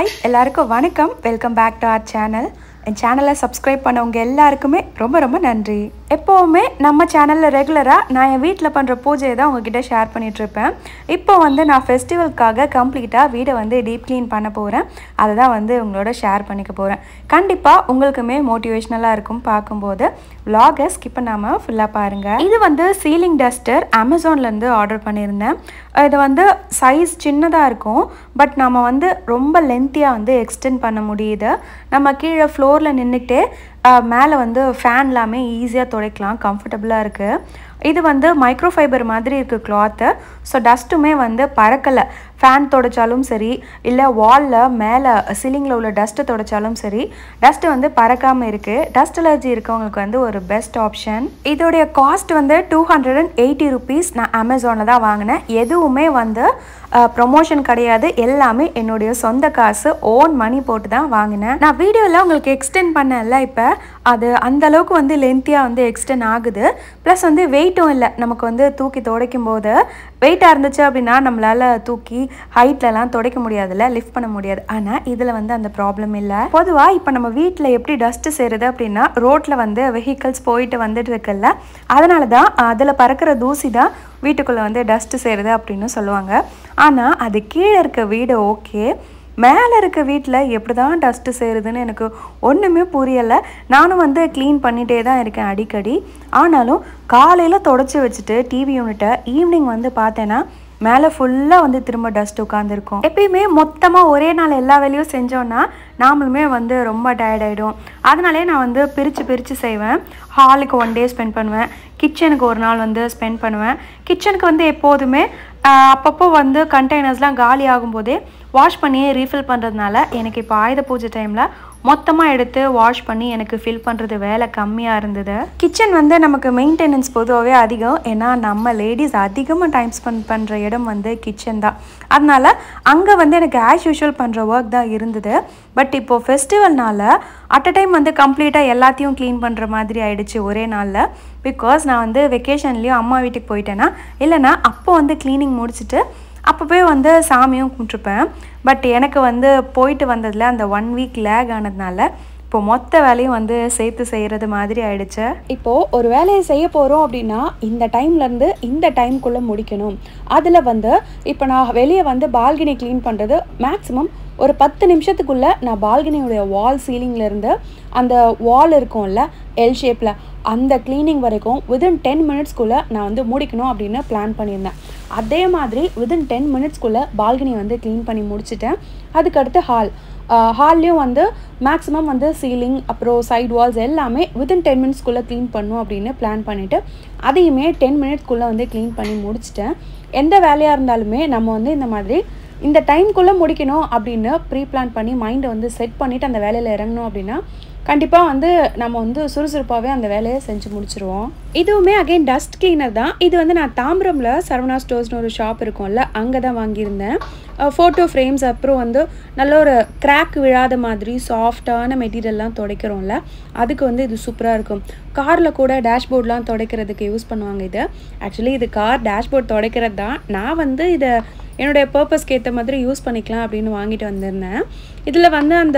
hi எல்லாருக்கும் வணக்கம் welcome back to our channel என் சேனலை சப்ஸ்கிரைப் பண்ணவங்க எல்லாருக்குமே ரொம்ப ரொம்ப நன்றி எப்போவுமே நம்ம சேனலில் ரெகுலராக நான் என் வீட்டில் பண்ணுற பூஜையை தான் உங்ககிட்ட ஷேர் பண்ணிகிட்ருப்பேன் இப்போ வந்து நான் ஃபெஸ்டிவலுக்காக கம்ப்ளீட்டாக வீடை வந்து டீப் க்ளீன் பண்ண போகிறேன் அதை தான் வந்து உங்களோட ஷேர் பண்ணிக்க போகிறேன் கண்டிப்பாக உங்களுக்குமே மோட்டிவேஷ்னலாக இருக்கும் பார்க்கும்போது vlog-அ ஸ்கிப் பண்ணாமல் ஃபுல்லாக பாருங்கள் இது வந்து சீலிங் டஸ்டர் அமேசான்லேருந்து ஆர்டர் பண்ணியிருந்தேன் இது வந்து சைஸ் சின்னதாக இருக்கும் பட் நம்ம வந்து ரொம்ப லென்த்தியாக வந்து எக்ஸ்டெண்ட் பண்ண முடியுது நம்ம கீழே ஃப்ளோரில் நின்றுக்கிட்டே மேலே வந்து ஃபேன் எல்லாமே ஈஸியாக துடைக்கலாம் கம்ஃபர்டபுளாக இருக்குது இது வந்து மைக்ரோ ஃபைபர் மாதிரி இருக்குது கிளாத்து ஸோ டஸ்ட்டுமே வந்து பறக்கலை ஃபேன் தொடச்சாலும் சரி இல்லை வாலில் மேலே சீலிங்கில் உள்ள டஸ்ட்டு தொடச்சாலும் சரி டஸ்ட்டு வந்து பறக்காமல் இருக்குது டஸ்ட் அலர்ஜி இருக்கவங்களுக்கு வந்து ஒரு பெஸ்ட் ஆப்ஷன் இதோடைய காஸ்ட் வந்து two hundred and eighty rupees நான் அமேசானில் தான் வாங்கினேன் எதுவுமே வந்து ப்ரொமோஷன் கிடையாது எல்லாமே என்னுடைய சொந்த காசு ஓன் மணி போட்டு தான் வாங்கினேன் நான் வீடியோவில் உங்களுக்கு எக்ஸ்டெண்ட் பண்ணல இப்போ அது அந்த அளவுக்கு வந்து லென்த்தியாக வந்து எக்ஸ்டெண்ட் ஆகுது ப்ளஸ் வந்து வெயிட்டும் இல்லை நமக்கு வந்து தூக்கி துடைக்கும் போது வெயிட்டாக இருந்துச்சு அப்படின்னா நம்மளால் தூக்கி ஹைட்லலாம் துடைக்க முடியாதுல்ல லிஃப்ட் பண்ண முடியாது ஆனால் இதில் வந்து அந்த ப்ராப்ளம் இல்லை பொதுவாக இப்போ நம்ம வீட்டில் எப்படி டஸ்ட்டு சேருது அப்படின்னா ரோட்டில் வந்து வெஹிக்கல்ஸ் போயிட்டு வந்துட்டு இருக்குல்ல அதனால தான் அதில் பறக்கிற தூசி தான் வீட்டுக்குள்ளே வந்து டஸ்ட்டு சேருது அப்படின்னு சொல்லுவாங்க ஆனால் அது கீழே இருக்க வீடு ஓகே மேலே இருக்க வீட்டில் எப்படி தான் டஸ்ட்டு சேருதுன்னு எனக்கு ஒன்றுமே புரியலை நானும் வந்து க்ளீன் பண்ணிகிட்டே தான் இருக்கேன் அடிக்கடி ஆனாலும் காலையில் தொடச்சி வச்சுட்டு டிவி யூனிட்டை ஈவினிங் வந்து பார்த்தேன்னா மேலே ஃபுல்லாக வந்து திரும்ப டஸ்ட் உட்காந்துருக்கும் எப்பயுமே மொத்தமாக ஒரே நாள் எல்லா வேலையும் செஞ்சோன்னா நாமளுமே வந்து ரொம்ப டயர்ட் ஆகிடும் அதனாலே நான் வந்து பிரித்து பிரித்து செய்வேன் ஹாலுக்கு ஒன் டே ஸ்பெண்ட் பண்ணுவேன் கிச்சனுக்கு ஒரு நாள் வந்து ஸ்பெண்ட் பண்ணுவேன் கிச்சனுக்கு வந்து எப்போதுமே ஆஹ், அப்பப்போ வந்து கண்டெய்னர்ஸ்லாம் காலி ஆகும்போதே வாஷ் பண்ணி ரீஃபில் பண்ணுறதுனால எனக்கு இப்போ ஆயுத பூஜை டைமில் மொத்தமாக எடுத்து வாஷ் பண்ணி எனக்கு ஃபில் பண்ணுறது வேலை கம்மியாக இருந்தது கிச்சன் வந்து நமக்கு மெயின்டெனன்ஸ் பொதுவாகவே அதிகம் ஏன்னா நம்ம லேடிஸ் அதிகமாக டைம் ஸ்பெண்ட் பண்ணுற இடம் வந்து கிச்சன் தான் அதனால அங்கே வந்து எனக்கு ஆஸ் யூஷுவல் பண்ணுற ஒர்க் தான் இருந்தது பட் இப்போது ஃபெஸ்டிவல்னால அட் அ டைம் வந்து கம்ப்ளீட்டாக எல்லாத்தையும் க்ளீன் பண்ணுற மாதிரி ஆயிடுச்சு ஒரே நாளில் பிகாஸ் நான் வந்து வெக்கேஷன்லேயும் அம்மா வீட்டுக்கு போயிட்டேன்னா இல்லைன்னா அப்போ வந்து க்ளீனிங் முடிச்சுட்டு அப்போ போய் வந்து சாமியும் கும்பிட்ருப்பேன் பட் எனக்கு வந்து போயிட்டு வந்ததில் அந்த ஒன் வீக் லேக் ஆனதுனால இப்போ மொத்த வேலையும் வந்து சேர்த்து செய்கிறது மாதிரி ஆயிடுச்சு இப்போது ஒரு வேலையை செய்ய போகிறோம் அப்படின்னா இந்த டைம்லேருந்து இந்த டைம்குள்ளே முடிக்கணும் அதில் வந்து இப்போ நான் வெளியே வந்து பால்கனி க்ளீன் பண்ணுறது மேக்ஸிமம் ஒரு பத்து நிமிஷத்துக்குள்ளே நான் பால்கனியோடைய வால் சீலிங்லேருந்து அந்த வால் இருக்கும்ல எல் ஷேப்பில் அந்த க்ளீனிங் வரைக்கும் வித்தின் டென் மினிட்ஸ்க்குள்ளே நான் வந்து முடிக்கணும் அப்படின்னு பிளான் பண்ணியிருந்தேன் அதே மாதிரி வித்தின் டென் மினிட்ஸ்க்குள்ளே பால்கனி வந்து க்ளீன் பண்ணி முடிச்சிட்டேன் அதுக்கடுத்து ஹால் ஹால்லையும் வந்து மேக்ஸிமம் வந்து சீலிங் அப்புறம் சைட் வால்ஸ் எல்லாமே வித்தின் டென் மினிட்ஸ்க்குள்ளே க்ளீன் பண்ணும் அப்படின்னு பிளான் பண்ணிவிட்டு அதையுமே டென் மினிட்ஸ்க்குள்ளே வந்து க்ளீன் பண்ணி முடிச்சிட்டேன் எந்த வேலையாக இருந்தாலுமே நம்ம வந்து இந்த மாதிரி இந்த டைம்குள்ளே முடிக்கணும் அப்படின்னு ப்ரீ பிளான் பண்ணி மைண்டை வந்து செட் பண்ணிவிட்டு அந்த வேலையில் இறங்கணும் அப்படின்னா கண்டிப்பாக வந்து நம்ம வந்து சுறுசுறுப்பாகவே அந்த வேலையை செஞ்சு முடிச்சிருவோம் இதுவுமே அகைன் டஸ்ட் கிளீனர் தான் இது வந்து நான் தாம்பரமில் சரவணா ஸ்டோர்ஸ்னு ஒரு ஷாப் இருக்கும்ல அங்கே தான் வாங்கியிருந்தேன் ஃபோட்டோ ஃப்ரேம்ஸ் அப்புறம் வந்து நல்ல ஒரு கிராக் விழாத மாதிரி சாஃப்டான மெட்டீரியல்லாம் துடைக்கிறோம்ல அதுக்கு வந்து இது சூப்பராக இருக்கும் காரில் கூட டேஷ்போர்ட்லாம் துடைக்கிறதுக்கு யூஸ் பண்ணுவாங்க இது ஆக்சுவலி இது கார் டேஷ்போர்ட் துடைக்கிறது தான் நான் வந்து இதை என்னுடைய பர்பஸ்க்கு ஏற்ற மாதிரி யூஸ் பண்ணிக்கலாம் அப்படின்னு வாங்கிட்டு வந்திருந்தேன் இதில் வந்து அந்த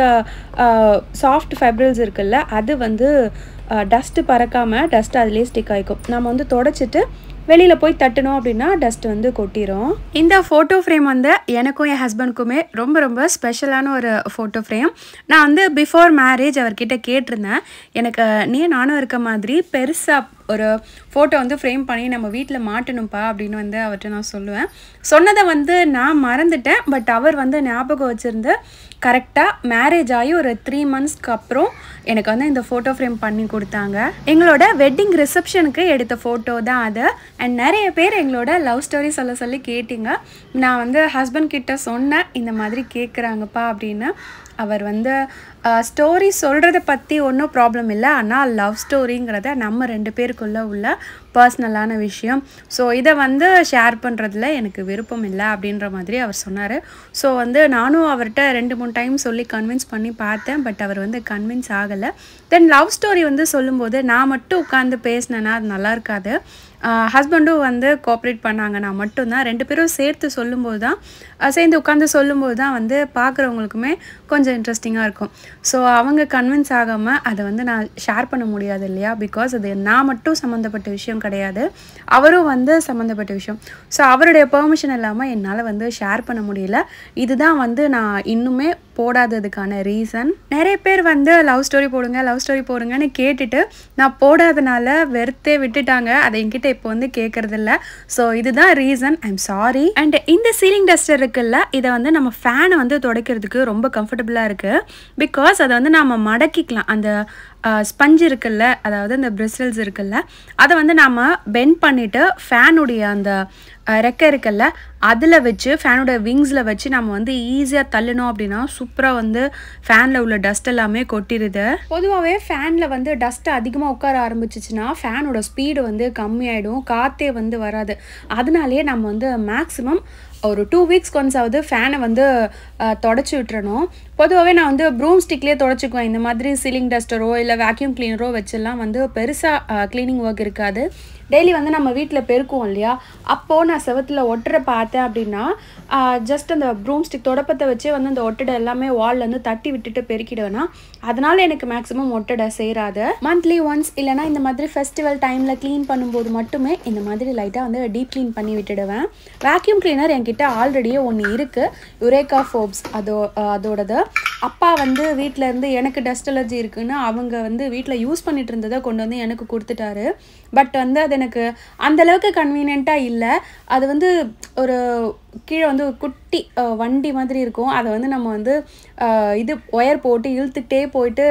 சாஃப்ட் ஃபைப்ரல்ஸ் இருக்குல்ல அது வந்து டஸ்ட்டு பறக்காமல் டஸ்ட் அதிலே ஸ்டிக் ஆகிக்கும் நம்ம வந்து தொடச்சிட்டு வெளியில் போய் தட்டணும் அப்படின்னா டஸ்ட் வந்து கொட்டிரும் இந்த ஃபோட்டோ ஃப்ரேம் வந்து எனக்கும் என் ஹஸ்பண்டுக்குமே ரொம்ப ரொம்ப ஸ்பெஷலான ஒரு ஃபோட்டோ ஃப்ரேம் நான் வந்து பிஃபோர் மேரேஜ் அவர்கிட்ட கேட்டிருந்தேன் எனக்கு நீ நானும் இருக்க மாதிரி பெருசாக ஒரு ஃபோட்டோ வந்து ஃப்ரேம் பண்ணி நம்ம வீட்டில் மாட்டணும்ப்பா அப்படின்னு வந்து அவர்கிட்ட நான் சொல்லுவேன் சொன்னதை வந்து நான் மறந்துட்டேன் பட் அவர் வந்து ஞாபகம் வச்சுருந்து கரெக்டாக மேரேஜ் ஆகி ஒரு த்ரீ மந்த்ஸ்க்கு அப்புறம் எனக்கு வந்து இந்த ஃபோட்டோ ஃப்ரேம் பண்ணி கொடுத்தாங்க எங்களோட வெட்டிங் ரிசப்ஷனுக்கு எடுத்த ஃபோட்டோ தான் அது அண்ட் நிறைய பேர் எங்களோட லவ் ஸ்டோரி சொல்ல சொல்லி கேட்டிங்க நான் வந்து ஹஸ்பண்ட் கிட்ட சொன்னேன் இந்த மாதிரி கேட்குறாங்கப்பா அப்படின்னு அவர் வந்து ஸ்டோரி சொல்கிறத பற்றி ஒன்றும் ப்ராப்ளம் இல்லை ஆனால் லவ் ஸ்டோரிங்கிறத நம்ம ரெண்டு பேருக்குள்ளே உள்ள பர்சனலான விஷயம் ஸோ இதை வந்து ஷேர் பண்ணுறதுல எனக்கு விருப்பம் இல்லை அப்படின்ற மாதிரி அவர் சொன்னார் ஸோ வந்து நானும் அவர்கிட்ட ரெண்டு மூணு டைம் சொல்லி கன்வின்ஸ் பண்ணி பார்த்தேன் பட் அவர் வந்து கன்வின்ஸ் ஆகலை தென் லவ் ஸ்டோரி வந்து சொல்லும்போது நான் மட்டும் உட்காந்து பேசினேன்னா அது நல்லா இருக்காது ஹஸ்பண்டும் வந்து கோஆப்ரேட் பண்ணாங்கன்னா மட்டும்தான் ரெண்டு பேரும் சேர்த்து சொல்லும்போது தான் அஹ் சேர்ந்து உட்காந்து சொல்லும்போது தான் வந்து பார்க்குறவங்களுக்குமே கொஞ்சம் இன்ட்ரெஸ்டிங்காக இருக்கும் ஸோ அவங்க கன்வின்ஸ் ஆகாமல் அதை வந்து நான் ஷேர் பண்ண முடியாது இல்லையா பிகாஸ் அது நான் மட்டும் சம்மந்தப்பட்ட விஷயம் கிடையாது அவரும் வந்து சம்மந்தப்பட்ட விஷயம் ஸோ அவருடைய பெர்மிஷன் இல்லாமல் என்னால் வந்து ஷேர் பண்ண முடியல இதுதான் வந்து நான் இன்னுமே போடாததுக்கான ரீசன் நிறைய பேர் வந்து லவ் ஸ்டோரி போடுங்க லவ் ஸ்டோரி போடுங்கன்னு கேட்டுட்டு நான் போடாதனால வெறுத்தே விட்டுட்டாங்க அதை என்கிட்ட இப்போ வந்து கேட்கறதில்ல ஸோ இதுதான் ரீசன் ஐம் சாரி அண்ட் இந்த சீலிங் டஸ்டர் இருக்குல்ல இதை வந்து நம்ம ஃபேனை வந்து துடைக்கிறதுக்கு ரொம்ப கம்ஃபர்டபுளாக இருக்குது பிகாஸ் அதை வந்து நம்ம மடக்கிக்கலாம் அந்த ஸ்பஞ்ச் இருக்குல்ல அதாவது இந்த பிரிசில்ஸ் இருக்குல்ல அதை வந்து நாம் பெண்ட் பண்ணிவிட்டு ஃபேனுடைய அந்த அஹ், ரெக்கை இருக்குல்ல அதில் வச்சு ஃபேனோட விங்ஸில் வச்சு நம்ம வந்து ஈஸியாக தள்ளினோம் அப்படின்னா சூப்பராக வந்து ஃபேனில் உள்ள டஸ்ட் எல்லாமே கொட்டிடுது பொதுவாகவே ஃபேனில் வந்து டஸ்ட் அதிகமாக உட்கார ஆரம்பிச்சிச்சுன்னா ஃபேனோட ஸ்பீடு வந்து கம்மியாயிடும் காற்றே வந்து வராது அதனாலேயே நம்ம வந்து மேக்ஸிமம் ஒரு டூ வீக்ஸ் ஒன்ஸாவது ஃபேனை வந்து அஹ், தொடச்சி விட்டுறணும் பொதுவாகவே நான் வந்து ப்ரூம் ஸ்டிக்லேயே தொடச்சிக்குவேன் இந்த மாதிரி சீலிங் டஸ்டரோ இல்லை வேக்யூம் கிளீனரோ வச்செல்லாம் வந்து பெருசாக க்ளீனிங் ஒர்க் இருக்காது டெய்லி வந்து நம்ம வீட்டில் பெருக்குவோம் இல்லையா அப்போது நான் செவத்தில் ஒட்டுற பார்த்தேன் அப்படின்னா ஜஸ்ட் அந்த ப்ரூம் ஸ்டிக் தொடப்பத்தை வச்சே வந்து அந்த ஒட்டடை எல்லாமே வால்ல இருந்து தட்டி விட்டுட்டு பெருக்கிடுவேன்னா அதனால எனக்கு மேக்ஸிமம் ஒட்டடை சேராது மந்த்லி ஒன்ஸ் இல்லைனா இந்த மாதிரி ஃபெஸ்டிவல் டைமில் க்ளீன் பண்ணும்போது மட்டுமே இந்த மாதிரி லைட்டாக வந்து டீப் க்ளீன் பண்ணி விட்டுடுவேன் வேக்யூம் கிளீனர் என்கிட்ட ஆல்ரெடியே ஒன்று இருக்குது யுரேகா ஃபோப்ஸ் அதோ அதோடது அப்பா வந்து வீட்டில் இருந்து எனக்கு டஸ்ட் அலர்ஜி இருக்குன்னு அவங்க வந்து வீட்டில் யூஸ் பண்ணிட்டு இருந்ததை கொண்டு வந்து எனக்கு கொடுத்துட்டாரு பட் வந்து அது எனக்கு அந்த அளவுக்கு கன்வீனியண்ட்டாக இல்லை அது வந்து ஒரு கீழே வந்து ஒரு குட்டி அஹ், வண்டி மாதிரி இருக்கும் அதை வந்து நம்ம வந்து அஹ், இது ஒயர் போட்டு இழுத்துக்கிட்டே போயிட்டு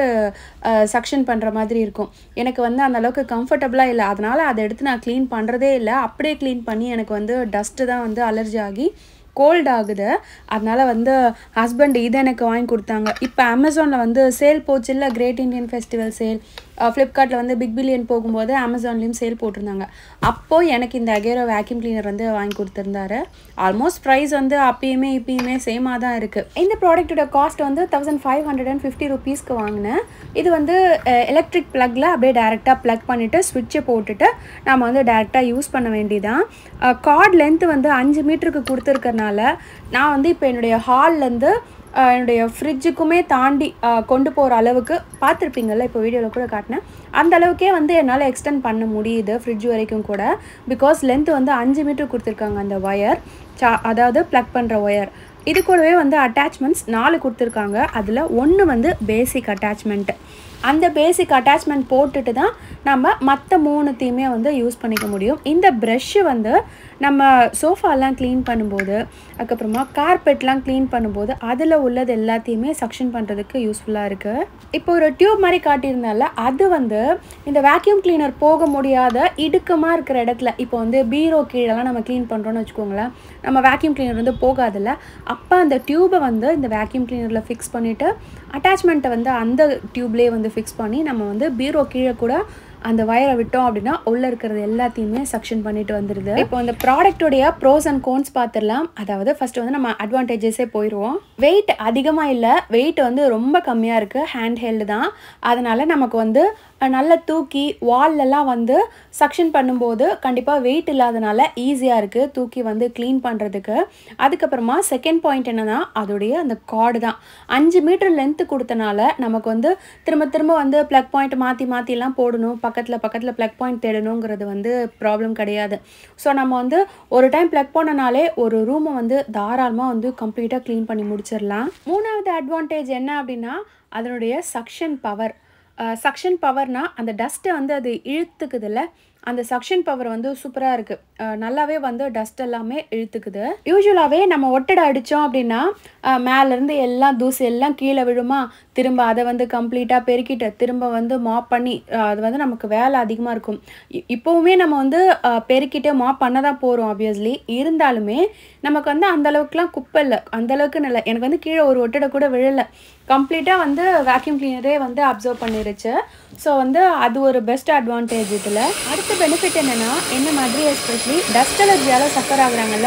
சக்ஷன் பண்ணுற மாதிரி இருக்கும் எனக்கு வந்து அந்த அளவுக்கு கம்ஃபர்டபுளாக இல்லை அதனால் அதை எடுத்து நான் க்ளீன் பண்ணுறதே இல்லை அப்படியே க்ளீன் பண்ணி எனக்கு வந்து டஸ்ட்டு தான் வந்து அலர்ஜி ஆகி கோல்ட் ஆகுது அதனால வந்து ஹஸ்பண்ட் இது எனக்கு வாங்கி கொடுத்தாங்க இப்போ அமேசானில் வந்து சேல் போச்சு இல்லை கிரேட் இண்டியன் ஃபெஸ்டிவல் சேல் ஃப்ளிப்கார்ட்டில் வந்து பிக் பில்லியன் போகும்போது அமேசான்லேயும் சேல் போட்டிருந்தாங்க அப்போது எனக்கு இந்த அகேரோ வேக்யூம் கிளீனர் வந்து வாங்கி கொடுத்துருந்தாரு ஆல்மோஸ்ட் ப்ரைஸ் வந்து அப்பயுமே இப்பயுமே சேமாக தான் இருக்குது இந்த ப்ராடக்ட்டோட காஸ்ட் வந்து thousand five hundred and fifty ருபீஸ்க்கு வாங்கினேன் இது வந்து எலக்ட்ரிக் ப்ளக்கில் அப்படியே டேரெக்டாக ப்ளக் பண்ணிவிட்டு ஸ்விட்சை போட்டுட்டு நம்ம வந்து டேரெக்டாக யூஸ் பண்ண வேண்டியதான் கார்ட் லென்த்து வந்து அஞ்சு மீட்டருக்கு கொடுத்துருக்கறனால நான் வந்து இப்போ என்னுடைய ஹால்லேருந்து என்னுடைய ஃப்ரிட்ஜுக்குமே தாண்டி அஹ், கொண்டு போகிற அளவுக்கு பார்த்துருப்பீங்கள்ல இப்போ வீடியோவில் கூட காட்டினேன் அந்த அளவுக்கே வந்து என்னால் எக்ஸ்டெண்ட் பண்ண முடியுது ஃப்ரிட்ஜ் வரைக்கும் கூட பிகாஸ் லென்த் வந்து அஞ்சு மீட்டர் கொடுத்துருக்காங்க அந்த ஒயர் சா அதாவது ப்ளக் பண்ணுற ஒயர் இது கூடவே வந்து அட்டாச்மெண்ட்ஸ் நாலு கொடுத்துருக்காங்க அதில் ஒன்று வந்து பேசிக் அட்டாச்மெண்ட்டு அந்த பேசிக் அட்டாச்மெண்ட் போட்டுட்டு தான் நம்ம மற்ற மூணுத்தையுமே வந்து யூஸ் பண்ணிக்க முடியும் இந்த ப்ரஷ்ஷு வந்து நம்ம சோஃபாலாம் க்ளீன் பண்ணும்போது அதுக்கப்புறமா கார்பெட்லாம் க்ளீன் பண்ணும்போது அதில் உள்ளது எல்லாத்தையுமே சக்ஷன் பண்ணுறதுக்கு யூஸ்ஃபுல்லாக இருக்குது இப்போ ஒரு டியூப் மாதிரி காட்டியிருந்தால அது வந்து இந்த வேக்யூம் கிளீனர் போக முடியாத இடுக்கமாக இருக்கிற இடத்துல இப்போ வந்து பீரோ கீழெல்லாம் நம்ம க்ளீன் பண்ணுறோன்னு வச்சுக்கோங்களேன் நம்ம வேக்யூம் கிளீனர் வந்து போகாதுல்ல அப்போ அந்த டியூபை வந்து இந்த வேக்யூம் கிளீனரில் ஃபிக்ஸ் பண்ணிவிட்டு அட்டாச்மெண்ட்டை வந்து அந்த டியூப்லேயே வந்து ஃபிக்ஸ் பண்ணி நம்ம வந்து பீரோ கீழே கூட அந்த வயரை விட்டோம் அப்படின்னா உள்ளே இருக்கிறது எல்லாத்தையுமே சக்ஷன் பண்ணிட்டு வந்துடுது இப்போ இந்த ப்ராடக்ட்டுடைய ப்ரோஸ் அண்ட் கோன்ஸ் பார்த்துடலாம் அதாவது ஃபர்ஸ்ட் வந்து நம்ம அட்வான்டேஜஸே போயிடுவோம் வெயிட் அதிகமாக இல்லை வெயிட் வந்து ரொம்ப கம்மியாக இருக்குது ஹேண்ட் ஹெல்டு தான் அதனால் நமக்கு வந்து அஹ், நல்லா தூக்கி வால்லெல்லாம் வந்து சக்ஷன் பண்ணும்போது கண்டிப்பாக வெயிட் இல்லாதனால ஈஸியாக இருக்குது தூக்கி வந்து க்ளீன் பண்ணுறதுக்கு அதுக்கப்புறமா செகண்ட் பாயிண்ட் என்னன்னா அதோடைய அந்த கார்டு தான் அஞ்சு மீட்டர் லென்த்து கொடுத்தனால நமக்கு வந்து திரும்ப திரும்ப வந்து ப்ளக் பாயிண்ட் மாற்றி மாற்றிலாம் போடணும் பக்கத்தில் பக்கத்தில் ப்ளக் பாயிண்ட் தேடணுங்கிறது வந்து ப்ராப்ளம் கிடையாது ஸோ நம்ம வந்து ஒரு டைம் ப்ளக் பண்ணனாலே ஒரு ரூமை வந்து தாராளமாக வந்து கம்ப்ளீட்டாக க்ளீன் பண்ணி முடிச்சிடலாம் மூணாவது அட்வான்டேஜ் என்ன அப்படின்னா அதனுடைய சக்ஷன் பவர் சக்ஷன் பவர்னா அந்த டஸ்ட்டை வந்து அது இழுத்துக்குதுல்ல அந்த சக்ஷன் பவர் வந்து சூப்பராக இருக்குது நல்லாவே வந்து டஸ்ட் எல்லாமே இழுத்துக்குது யூஸ்வலாகவே நம்ம ஒட்டடை அடித்தோம் அப்படின்னா அஹ், மேலேருந்து எல்லாம் தூசு எல்லாம் கீழே விழுமா திரும்ப அதை வந்து கம்ப்ளீட்டாக பெருக்கிட்டு திரும்ப வந்து மாப் பண்ணி அஹ், அது வந்து நமக்கு வேலை அதிகமாக இருக்கும் இ- இப்போவுமே நம்ம வந்து அஹ், பெருக்கிட்டு மாப் பண்ண தான் போகிறோம் ஆப்வியஸ்லி இருந்தாலுமே நமக்கு வந்து அந்த அளவுக்குலாம் குப்பை இல்லை அந்த அளவுக்கு இல்லை எனக்கு வந்து கீழே ஒரு ஒட்டடை கூட விழலை கம்ப்ளீட்டாக வந்து வேக்யூம் கிளீனரே வந்து அப்சர்வ் பண்ணிருச்சு ஸோ வந்து அது ஒரு பெஸ்ட் அட்வான்டேஜ் இதில் அடுத்த பெனிஃபிட் என்னென்னா என்ன மாதிரி எஸ்பெஷலி டஸ்ட் அலர்ஜியால் சஃபர் ஆகுறாங்கல்ல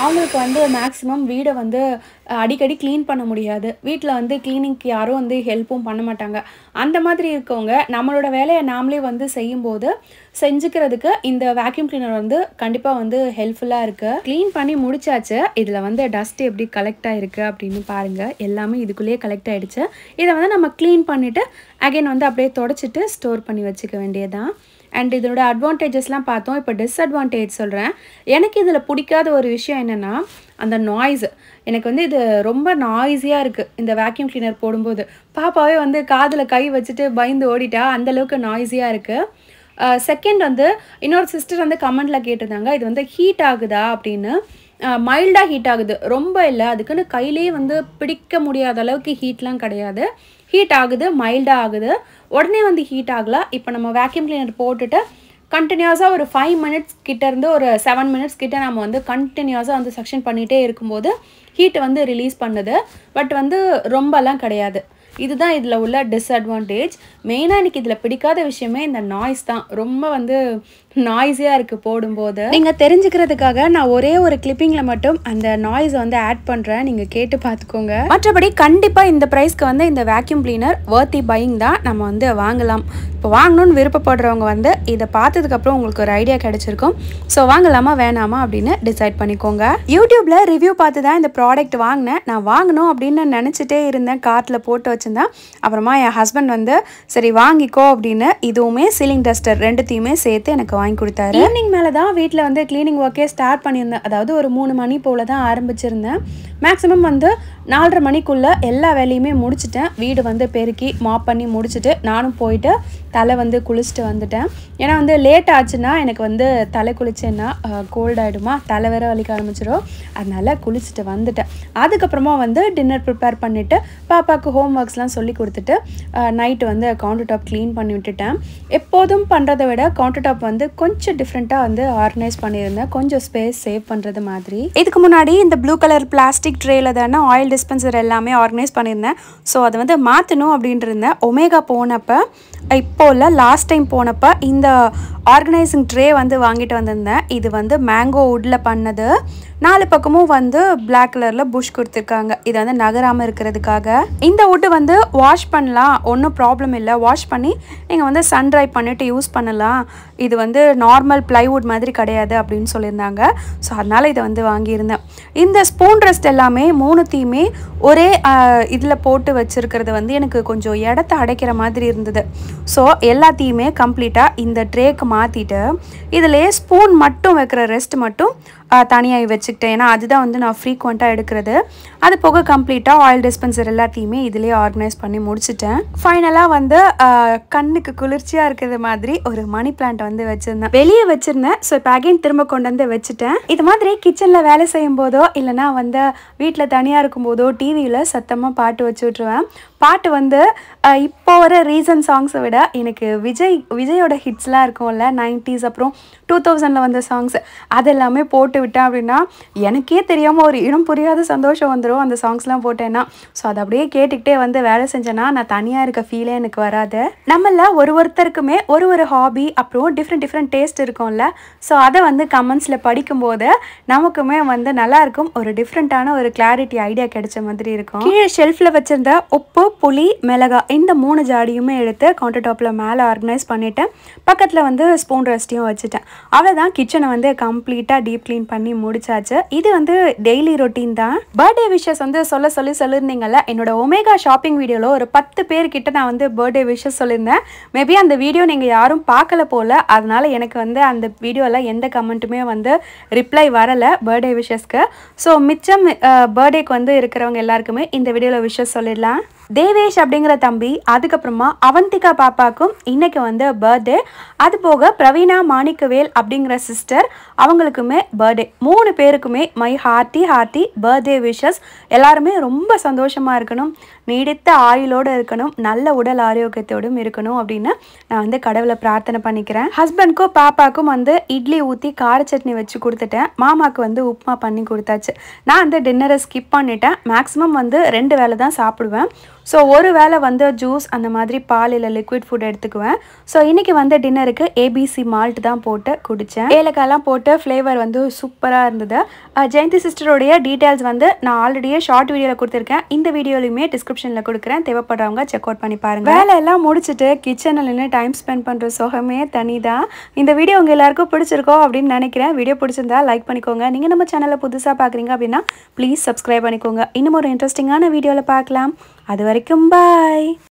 அவங்களுக்கு வந்து மேக்ஸிமம் வீடை வந்து அஹ், அடிக்கடி க்ளீன் பண்ண முடியாது வீட்டில் வந்து க்ளீனிங்க்கு யாரும் வந்து ஹெல்ப்பும் பண்ண மாட்டாங்க அந்த மாதிரி இருக்கவங்க நம்மளோட வேலையை நாமளே வந்து செய்யும்போது செஞ்சுக்கிறதுக்கு இந்த வேக்யூம் கிளீனர் வந்து கண்டிப்பாக வந்து ஹெல்ப்ஃபுல்லாக இருக்குது க்ளீன் பண்ணி முடிச்சாச்சு இதில் வந்து டஸ்ட் எப்படி கலெக்ட் ஆகிருக்கு அப்படின்னு பாருங்கள் எல்லாமே இதுக்குள்ளேயே கலெக்ட் ஆகிடுச்சு இதை வந்து நம்ம க்ளீன் பண்ணிவிட்டு அகைன் வந்து அப்படியே தொடச்சிட்டு ஸ்டோர் பண்ணி வச்சுக்க வேண்டியதுதான் அண்ட் இதோட அட்வான்டேஜஸ்லாம் பார்த்தோம் இப்போ டிஸ்அட்வான்டேஜ் சொல்கிறேன் எனக்கு இதில் பிடிக்காத ஒரு விஷயம் என்னென்னா அந்த நாய்ஸ் எனக்கு வந்து இது ரொம்ப நாய்ஸியாக இருக்குது இந்த வேக்யூம் கிளீனர் போடும்போது பாப்பாவே வந்து காதில் கை வச்சுட்டு பயந்து ஓடிட்டா அந்த அளவுக்கு நாய்ஸியாக இருக்குது செகண்ட் வந்து இன்னொரு சிஸ்டர் வந்து கமெண்டில் கேட்டிருந்தாங்க இது வந்து ஹீட் ஆகுதா அப்படின்னு மைல்டாக ஹீட் ஆகுது ரொம்ப இல்லை அதுக்குன்னு கையிலே வந்து பிடிக்க முடியாத அளவுக்கு ஹீட்லாம் கிடையாது ஹீட் ஆகுது மைல்டாக ஆகுது உடனே வந்து ஹீட் ஆகல இப்போ நம்ம வேக்யூம் கிளீனர் போட்டுட்டு கண்டினியூஸாக ஒரு ஃபைவ் மினிட்ஸ் கிட்ட இருந்து ஒரு செவன் மினிட்ஸ் கிட்ட நம்ம வந்து கண்டினியூஸாக வந்து செக்ஷன் பண்ணிகிட்டே இருக்கும்போது ஹீட்டை வந்து ரிலீஸ் பண்ணுது பட் வந்து ரொம்பலாம் கிடையாது இதுதான் இதில் உள்ள டிஸ்அட்வான்டேஜ் மெயினாக எனக்கு இதில் பிடிக்காத விஷயமே இந்த நாய்ஸ் தான் ரொம்ப வந்து நாய்ஸியாக இருக்குது போடும்போது நீங்கள் தெரிஞ்சுக்கிறதுக்காக நான் ஒரே ஒரு கிளிப்பிங்கில் மட்டும் அந்த நாய்ஸை வந்து ஆட் பண்ணுறேன் நீங்கள் கேட்டு பார்த்துக்கோங்க மற்றபடி கண்டிப்பாக இந்த ப்ரைஸ்க்கு வந்து இந்த வேக்யூம் கிளீனர் வர்த்தி பையிங் தான் நம்ம வந்து வாங்கலாம் இப்போ வாங்கணும்னு விருப்பப்படுறவங்க வந்து இதை பார்த்ததுக்கப்புறம் உங்களுக்கு ஒரு ஐடியா கிடைச்சிருக்கும் ஸோ வாங்கலாமா வேணாமா அப்படின்னு டிசைட் பண்ணிக்கோங்க யூடியூப்பில் ரிவ்யூ பார்த்து தான் இந்த ப்ராடக்ட் வாங்கினேன் நான் வாங்கணும் அப்படின்னு நினச்சிட்டே இருந்தேன் கார்ட்டில் போட்டு வச்சுருந்தேன் அப்புறமா என் ஹஸ்பண்ட் வந்து சரி வாங்கிக்கோ அப்படின்னு இதுவுமே சீலிங் டஸ்டர் ரெண்டுத்தையுமே சேர்த்து எனக்கு வாங்கி கொடுத்தாரு ஈவினிங் மேலே தான் வீட்டில் வந்து க்ளீனிங் ஒர்க்கே ஸ்டார்ட் பண்ணியிருந்தேன் அதாவது ஒரு மூணு மணி போல் தான் ஆரம்பிச்சிருந்தேன் மேக்ஸிமம் வந்து நாலரை மணிக்குள்ளே எல்லா வேலையுமே முடிச்சிட்டேன் வீடு வந்து பெருக்கி மாப் பண்ணி முடிச்சுட்டு நானும் போயிட்டு தலை வந்து குளிச்சுட்டு வந்துட்டேன் ஏன்னா வந்து லேட் ஆச்சுன்னா எனக்கு வந்து தலை குளிச்சேன்னா கோல்ட் ஆகிடுமா தலை வேற வலிக்க ஆரம்பிச்சிடும் அதனால குளிச்சுட்டு வந்துட்டேன் அதுக்கப்புறமா வந்து டின்னர் ப்ரிப்பேர் பண்ணிவிட்டு பாப்பாவுக்கு ஹோம் ஒர்க்ஸ்லாம் சொல்லி கொடுத்துட்டு நைட்டு வந்து கவுண்டர் டாப் க்ளீன் பண்ணி விட்டுட்டேன் எப்போதும் பண்ணுறதை விட கவுண்டர் டாப் வந்து கொஞ்சம் டிஃப்ரெண்ட்டாக வந்து ஆர்கனைஸ் பண்ணியிருந்தேன் கொஞ்சம் ஸ்பேஸ் சேவ் பண்ணுறது மாதிரி இதுக்கு முன்னாடி இந்த ப்ளூ கலர் பிளாஸ்டிக் ட்ரேயில் தானே ஆயில் டிஸ்பென்சர் எல்லாமே ஆர்கனைஸ் பண்ணியிருந்தேன் ஸோ அதை வந்து மாற்றணும் அப்படின்ட்டு இருந்தேன் ஒமேகா போனப்போ இப்போ இல்லை லாஸ்ட் டைம் போனப்போ இந்த ஆர்கனைசிங் ட்ரே வந்து வாங்கிட்டு வந்திருந்தேன் இது வந்து மேங்கோ வுட்டில் பண்ணது நாலு பக்கமும் வந்து பிளாக் கலரில் புஷ் கொடுத்துருக்காங்க இது வந்து நகராமல் இருக்கிறதுக்காக இந்த வுட்டு வந்து வாஷ் பண்ணலாம் ஒன்றும் ப்ராப்ளம் இல்லை வாஷ் பண்ணி நீங்கள் வந்து சன் ட்ரை பண்ணிவிட்டு யூஸ் பண்ணலாம் இது வந்து நார்மல் ப்ளைவுட் மாதிரி கிடையாது அப்படின்னு சொல்லியிருந்தாங்க ஸோ அதனால் இதை வந்து வாங்கியிருந்தேன் இந்த ஸ்பூன் ரெஸ்ட் எல்லாமே மூணுத்தையுமே ஒரே இதில் போட்டு வச்சுருக்கிறது வந்து எனக்கு கொஞ்சம் இடத்த அடைக்கிற மாதிரி இருந்தது ஸோ எல்லாத்தையுமே கம்ப்ளீட்டாக இந்த ட்ரேக்கு மாற்றிட்டு இதிலே ஸ்பூன் மட்டும் வைக்கிற ரெஸ்ட் மட்டும் தனியாக வச்சுக்கிட்டேன் ஏன்னா அதுதான் வந்து நான் ஃப்ரீக்வெண்ட்டாக எடுக்கிறது அது போக கம்ப்ளீட்டாக ஆயில் டிஸ்பென்சர் எல்லாத்தையுமே இதிலே ஆர்கனைஸ் பண்ணி முடிச்சிட்டேன் ஃபைனலாக வந்து ஆஹ், கண்ணுக்கு குளிர்ச்சியாக இருக்கிறது மாதிரி ஒரு மணி பிளான்ட் வந்து வச்சுருந்தேன் வெளியே வச்சுருந்தேன் ஸோ இப்போ அகைன் திரும்ப கொண்டு வந்து வச்சுட்டேன் இது மாதிரி கிச்சனில் வேலை செய்யும் போதோ இல்லைனா வந்து வீட்டில் தனியாக இருக்கும்போதோ டிவியில் சத்தமாக பாட்டு வச்சு விட்ருவேன் பாட்டு வந்து ஆஹ், இப்போ வர ரீசன்ட் சாங்ஸை விட எனக்கு விஜய் விஜயோட ஹிட்ஸ்லாம் இருக்கும்ல நைன்டிஸ் அப்புறம் டூ தௌசண்டில் வந்த சாங்ஸ் அதெல்லாமே போட்டு விட்டேன் அப்படின்னா எனக்கே தெரியாமல் ஒரு இனம் புரியாத சந்தோஷம் வந்துடும் அந்த சாங்ஸ்லாம் போட்டேன்னா ஸோ அதை அப்படியே கேட்டுக்கிட்டே வந்து வேலை செஞ்சேன்னா நான் தனியாக இருக்க ஃபீலே எனக்கு வராது நம்மள ஒரு ஒருத்தருக்குமே ஒரு ஒரு ஹாபி அப்புறம் டிஃப்ரெண்ட் டிஃப்ரெண்ட் டேஸ்ட் இருக்கும்ல ஸோ அதை வந்து கமெண்ட்ஸில் படிக்கும்போது நமக்குமே வந்து நல்லா இருக்கும் ஒரு டிஃப்ரெண்ட்டான ஒரு கிளாரிட்டி ஐடியா கிடைச்ச மாதிரி இருக்கும் கீழே ஷெல்ஃபில் வச்சிருந்த உப்பு புளி மிளகா இந்த மூணு ஜாடியுமே எடுத்து கவுண்டர் டாப்பில் மேலே ஆர்கனைஸ் பண்ணிவிட்டு பக்கத்தில் வந்து ஸ்பூன் ரெஸ்ட்டையும் வச்சுட்டேன் அவ்வளோதான் கிச்சனை வந்து கம்ப்ளீட்டாக டீப் க்ளீன் பண்ணி முடிச்சாச்சு இது வந்து டெய்லி ரொட்டீன் தான் பர்த்டே விஷஸ் வந்து சொல்ல சொல்லி சொல்லியிருந்தீங்கல்ல என்னோட ஒமேகா ஷாப்பிங் வீடியோவில் ஒரு பத்து பேர்கிட்ட நான் வந்து பர்த்டே விஷஸ் சொல்லியிருந்தேன் மேபி அந்த வீடியோ நீங்கள் யாரும் பார்க்கல போல அதனால எனக்கு வந்து அந்த வீடியோவில் எந்த கமெண்ட்டுமே வந்து ரிப்ளை வரலை பர்த்டே விஷஸ்க்கு ஸோ மிச்சம் பர்த்டேக்கு வந்து இருக்கிறவங்க எல்லாருக்குமே இந்த வீடியோவில் விஷஸ் சொல்லிடலாம் தேவேஷ் அப்படிங்கிற தம்பி அதுக்கப்புறமா அவந்திகா பாப்பாக்கும் இன்னைக்கு வந்து பர்த்டே அது போக பிரவீனா மாணிக்கவேல் அப்படிங்கிற சிஸ்டர் அவங்களுக்குமே பர்த்டே மூணு பேருக்குமே my hearty hearty birthday wishes எல்லாருமே ரொம்ப சந்தோஷமாக இருக்கணும் நீடித்த ஆயுளோடு இருக்கணும் நல்ல உடல் ஆரோக்கியத்தோடும் இருக்கணும் அப்படின்னு நான் வந்து கடவுளை பிரார்த்தனை பண்ணிக்கிறேன் ஹஸ்பண்ட்க்கும் பாப்பாக்கும் வந்து இட்லி ஊற்றி கார சட்னி வச்சு கொடுத்துட்டேன் மாமாக்கு வந்து உப்புமா பண்ணி கொடுத்தாச்சு நான் வந்து டின்னரை ஸ்கிப் பண்ணிட்டேன் மேக்ஸிமம் வந்து ரெண்டு வேளை தான் சாப்பிடுவேன் ஸோ ஒரு வேளை வந்து ஜூஸ் அந்த மாதிரி பால் இல்லை லிக்விட் ஃபுட் எடுத்துக்குவேன் ஸோ இன்றைக்கி வந்து டின்னருக்கு ஏபிசி மால்ட் தான் போட்டு குடித்தேன் ஏலக்காய்லாம் போட்டு ஃப்ளேவர் வந்து சூப்பராக இருந்தது அஹ் ஜெயந்தி சிஸ்டருடைய டீட்டெயில்ஸ் வந்து நான் ஆல்ரெடியே ஷார்ட் வீடியோவில் கொடுத்துருக்கேன் இந்த வீடியோலையுமே டிஸ்கிரிப்ஷனில் கொடுக்குறேன் தேவைப்படுறவங்க செக் அவுட் பண்ணி பாருங்கள் வேலையெல்லாம் முடிச்சுட்டு கிச்சனில் நின்று டைம் ஸ்பெண்ட் பண்ணுற சுகமே தனி தான் இந்த வீடியோ உங்கள் எல்லாருக்கும் பிடிச்சிருக்கோம் அப்படின்னு நினைக்கிறேன் வீடியோ பிடிச்சிருந்தா லைக் பண்ணிக்கோங்க நீங்கள் நம்ம சேனலை புதுசாக பார்க்குறீங்க அப்படின்னா ப்ளீஸ் சப்ஸ்கிரைப் பண்ணிக்கோங்க இன்னும் ஒரு இன்ட்ரெஸ்டிங்கான வீடியோவில் பார்க்கலாம் அது வரைக்கும் பாய்